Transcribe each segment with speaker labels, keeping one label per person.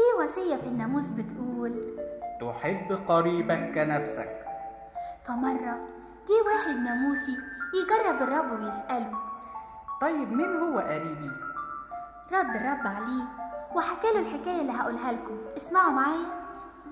Speaker 1: وصية في الناموس بتقول
Speaker 2: تحب قريبك كنفسك
Speaker 1: فمرة جه واحد ناموسي يجرب الرب ويسأله
Speaker 2: طيب مين هو قريبي
Speaker 1: رد الرب عليه وحكى له الحكاية اللي هقولها لكم اسمعوا معايا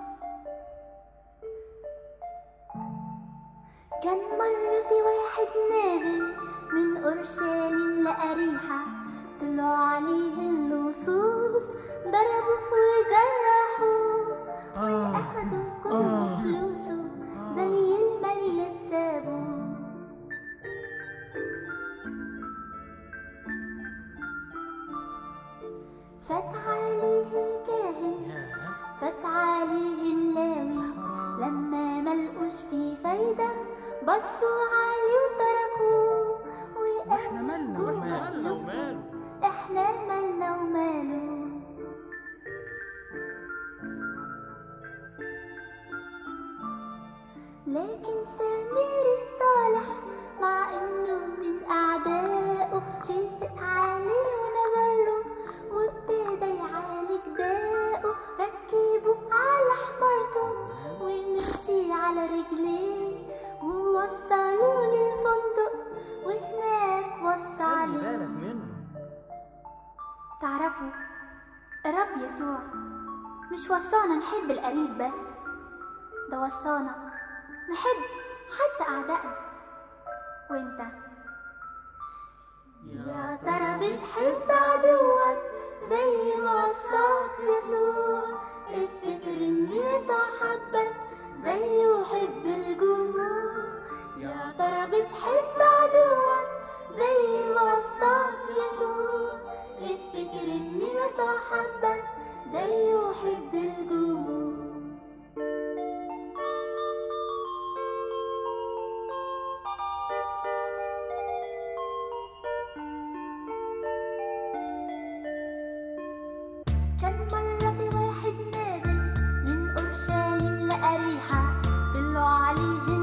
Speaker 1: كان مرة في واحد نازل من أورشليم لأريحة طلعوا عليه اللصوص ضربوه وجرحوه وأخدوا كل فلوسه زي الميت سابوه فات عليه الكاهن فات عليه اللاوي لما ملقوش فيه فايدة بصوا عليه وتركوه
Speaker 3: واحنا مالنا
Speaker 1: وقالوا
Speaker 3: واحنا
Speaker 4: مالنا وماله
Speaker 1: احنا مالنا وماله لكن سمير صالح مع انه من اعدائه شفق عليه ونظر له وابتدى يعالج داءه ركبه على حمارته ومشي على رجليه ووصلوه للفندق وهناك وصى
Speaker 4: خلي
Speaker 1: عليه
Speaker 4: بالك منه
Speaker 1: تعرفوا الرب يسوع مش وصانا نحب القريب بس ده وصانا نحب حتى أعدائنا وانت يا ترى بتحب عدوك زي ما وصاك يسوع افتكر ان يسوع حبك زي يحب الجموع يا ترى بتحب عدوك زي ما وصاك يسوع افتكر ان يسوع حبك زي يحب الجموع كان مرة في واحد نازل من أورشليم لأريحة طلعوا عليه